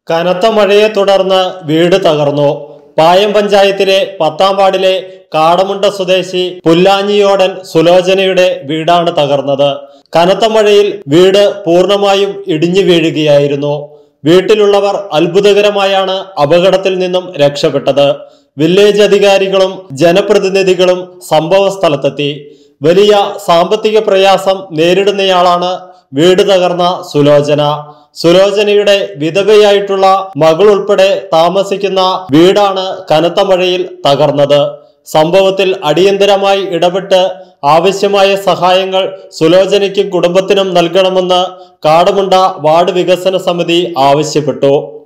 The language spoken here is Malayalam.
കനത്ത മഴയെ തുടർന്ന് വീട് തകർന്നു പായം പഞ്ചായത്തിലെ പത്താം വാർഡിലെ കാടമുണ്ട സ്വദേശി പുല്ലാഞ്ഞിയോടൻ സുലോചനയുടെ വീടാണ് തകർന്നത് കനത്ത മഴയിൽ വീട് പൂർണ്ണമായും ഇടിഞ്ഞു വീഴുകയായിരുന്നു വീട്ടിലുള്ളവർ അത്ഭുതകരമായാണ് അപകടത്തിൽ നിന്നും രക്ഷപ്പെട്ടത് വില്ലേജ് അധികാരികളും ജനപ്രതിനിധികളും സംഭവ സ്ഥലത്തെത്തി വലിയ സാമ്പത്തിക പ്രയാസം നേരിടുന്നയാളാണ് വീട് തകർന്ന സുലോചന സുലോചനയുടെ വിധവയായിട്ടുള്ള മകൾ ഉൾപ്പെടെ താമസിക്കുന്ന വീടാണ് കനത്ത മഴയിൽ തകർന്നത് സംഭവത്തിൽ അടിയന്തരമായി ഇടപെട്ട് ആവശ്യമായ സഹായങ്ങൾ സുലോചനയ്ക്കും കുടുംബത്തിനും നൽകണമെന്ന് കാടുമുണ്ട വാർഡ് വികസന സമിതി ആവശ്യപ്പെട്ടു